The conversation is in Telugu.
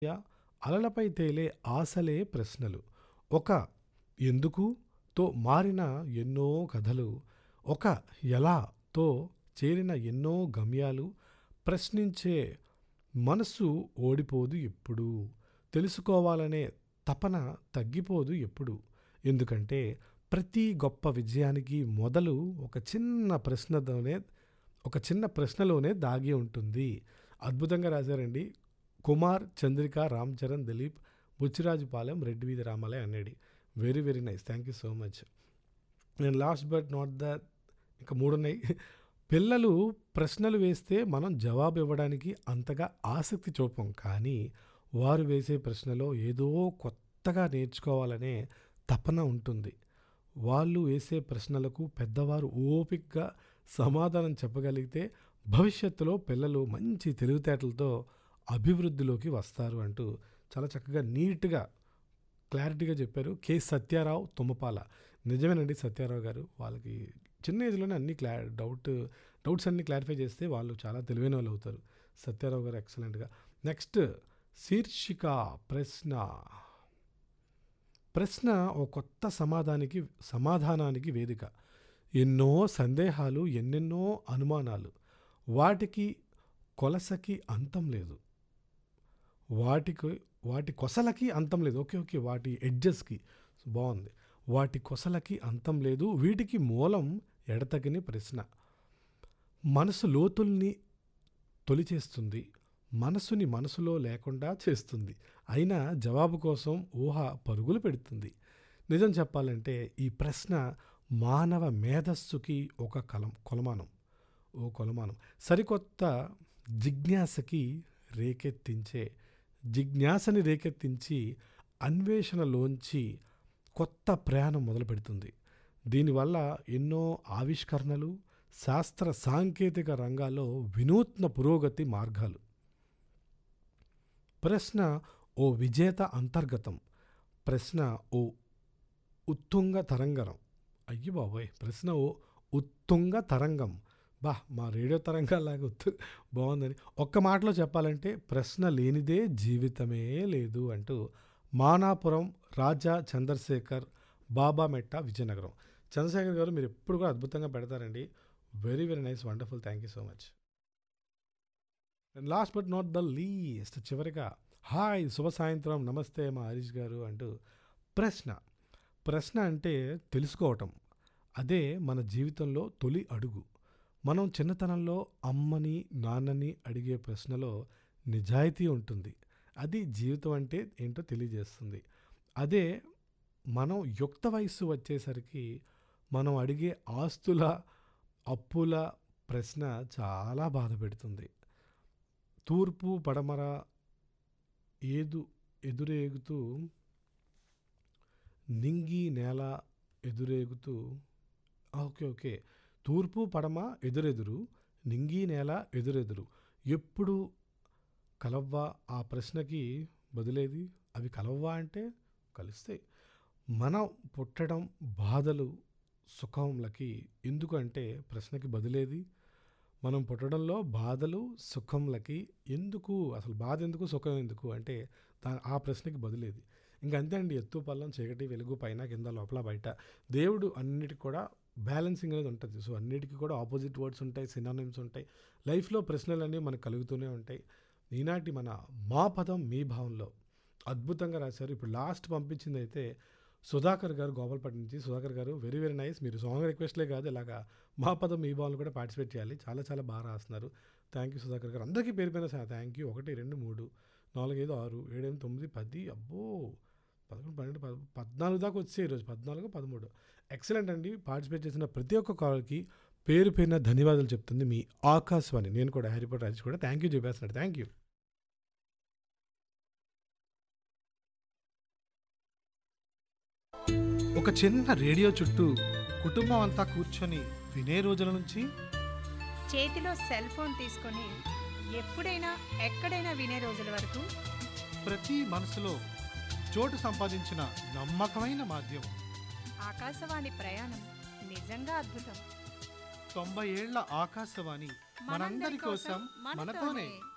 యా అలలపై తేలే ఆశలే ప్రశ్నలు ఒక ఎందుకుతో మారిన ఎన్నో కథలు ఒక ఎలాతో చేరిన ఎన్నో గమ్యాలు ప్రశ్నించే మనసు ఓడిపోదు ఎప్పుడు తెలుసుకోవాలనే తపన తగ్గిపోదు ఎప్పుడు ఎందుకంటే ప్రతి గొప్ప విజయానికి మొదలు ఒక చిన్న ప్రశ్నతోనే ఒక చిన్న ప్రశ్నలోనే దాగి ఉంటుంది అద్భుతంగా రాశారండి కుమార్ చంద్రిక రామ్ చరణ్ దిలీప్ బుచ్చిరాజుపాలెం రెడ్డి వీధి రామాలయ అన్నాడు very very nice thank you so much నేను లాస్ట్ బట్ నాట్ ద ఇంకా మూడు ఉన్నాయి పిల్లలు ప్రశ్నలు వేస్తే మనం జవాబు ఇవ్వడానికి అంతగా ఆసక్తి చూపం కానీ వారు వేసే ప్రశ్నలో ఏదో కొత్తగా నేర్చుకోవాలనే తపన ఉంటుంది వాళ్ళు వేసే ప్రశ్నలకు పెద్దవారు ఓపికగా సమాధానం చెప్పగలిగితే భవిష్యత్తులో పిల్లలు మంచి తెలివితేటలతో అభివృద్ధిలోకి వస్తారు అంటూ చాలా చక్కగా నీట్గా క్లారిటీగా చెప్పారు కె సత్యారావు తుమ్మపాల నిజమేనండి సత్యారావు గారు వాళ్ళకి చిన్న ఏజ్లోనే అన్ని క్లా డౌట్ డౌట్స్ అన్ని క్లారిఫై చేస్తే వాళ్ళు చాలా తెలివైన వాళ్ళు అవుతారు సత్యారావు గారు ఎక్సలెంట్గా నెక్స్ట్ శీర్షిక ప్రశ్న ప్రశ్న ఓ కొత్త సమాధానికి సమాధానానికి వేదిక ఎన్నో సందేహాలు ఎన్నెన్నో అనుమానాలు వాటికి కొలసకి అంతం లేదు వాటికి వాటి కొసలకి అంతం లేదు ఓకే ఓకే వాటి ఎడ్జెస్కి బాగుంది వాటి కొసలకి అంతం లేదు వీటికి మూలం ఎడతగిని ప్రశ్న మనసు లోతుల్ని తొలిచేస్తుంది మనసుని మనసులో లేకుండా చేస్తుంది అయినా జవాబు కోసం ఊహ పరుగులు పెడుతుంది నిజం చెప్పాలంటే ఈ ప్రశ్న మానవ మేధస్సుకి ఒక కలం కొలమానం ఓ కొలమానం సరికొత్త జిజ్ఞాసకి రేకెత్తించే జిజ్ఞాసని రేకెత్తించి అన్వేషణలోంచి కొత్త ప్రయాణం మొదలు పెడుతుంది దీనివల్ల ఎన్నో ఆవిష్కరణలు శాస్త్ర సాంకేతిక రంగాల్లో వినూత్న పురోగతి మార్గాలు ప్రశ్న ఓ విజేత అంతర్గతం ప్రశ్న ఓ ఉత్తుంగ తరంగరం అయ్యి బాబోయ్ ప్రశ్న ఓ ఉత్తుంగ తరంగం బా మా రేడియో తరంగాలాగా ఉత్తు బాగుందని ఒక్క మాటలో చెప్పాలంటే ప్రశ్న లేనిదే జీవితమే లేదు అంటూ మానాపురం రాజా చంద్రశేఖర్ బాబా మెట్ట విజయనగరం చంద్రశేఖర్ గారు మీరు ఎప్పుడు కూడా అద్భుతంగా పెడతారండి very very nice wonderful thank you so much and last but not the least చివరిగా హాయ్ శుభ సాయంత్రం నమస్తే మా హరీష్ గారు అంటూ ప్రశ్న ప్రశ్న అంటే తెలుసుకోవటం అదే మన జీవితంలో తొలి అడుగు మనం చిన్నతనంలో అమ్మని నాన్నని అడిగే ప్రశ్నలో నిజాయితీ ఉంటుంది అది జీవితం అంటే ఏంటో తెలియజేస్తుంది అదే మనం యుక్త వయస్సు వచ్చేసరికి మనం అడిగే ఆస్తుల అప్పుల ప్రశ్న చాలా బాధ పెడుతుంది తూర్పు పడమర ఏదు ఎదురేగుతూ నింగి నేల ఎదురేగుతూ ఓకే ఓకే తూర్పు పడమ ఎదురెదురు నింగి నేల ఎదురెదురు ఎప్పుడు కలవ్వా ఆ ప్రశ్నకి బదులేది అవి కలవ్వా అంటే కలుస్తాయి మనం పుట్టడం బాధలు సుఖంలకి ఎందుకంటే ప్రశ్నకి బదులేది మనం పుట్టడంలో బాధలు సుఖంలకి ఎందుకు అసలు బాధ ఎందుకు సుఖం ఎందుకు అంటే దా ఆ ప్రశ్నకి బదులేది ఇంక అంతే అండి ఎత్తు పల్లం చీకటి వెలుగు పైన కింద లోపల బయట దేవుడు అన్నిటికి కూడా బ్యాలెన్సింగ్ అనేది ఉంటుంది సో అన్నిటికీ కూడా ఆపోజిట్ వర్డ్స్ ఉంటాయి సినానిమ్స్ ఉంటాయి లైఫ్లో ప్రశ్నలన్నీ మనకు కలుగుతూనే ఉంటాయి ఈనాటి మన మా పదం మీ భావంలో అద్భుతంగా రాశారు ఇప్పుడు లాస్ట్ పంపించింది అయితే సుధాకర్ గారు గోపాలపట్నం నుంచి Sudhakar garu very very nice మీరు సాంగ్ రిక్వెస్ట్లే కాదు ఇలాగా మా పదం మీ భావనలు కూడా పార్టిసిపేట్ చేయాలి చాలా చాలా బాగా రాస్తున్నారు థ్యాంక్ యూ సుధాకర్ గారు అందరికీ పేరు పైన థ్యాంక్ యూ ఒకటి రెండు మూడు నాలుగు ఐదు ఆరు ఏడు ఎనిమిది తొమ్మిది పది అబ్బో పదకొండు పన్నెండు పద పద్నాలుగు దాకా వచ్చాయి ఈరోజు పద్నాలుగు పదమూడు ఎక్సలెంట్ అండి పార్టిసిపేట్ చేసిన ప్రతి ఒక్క కాల్కి పేరు పేరున ధన్యవాదాలు చెప్తుంది మీ ఆకాశవాణి నేను కూడా హరిపట్ రాజు కూడా థ్యాంక్ యూ చెప్పేస్తున్నాడు థ్యాంక్ యూ ఒక చిన్న రేడియో చుట్టూ కుటుంబం అంతా కూర్చొని వినే రోజుల నుంచి చేతిలో సెల్ ఫోన్ తీసుకొని ఎప్పుడైనా ఎక్కడైనా వినే రోజుల వరకు ప్రతి మనసులో చోటు సంపాదించిన నమ్మకమైన మాధ్యమం ఆకాశవాణి ప్రయాణం నిజంగా అద్భుతం తొంభై ఏళ్ల ఆకాశవాణి మనందరి కోసం మనతోనే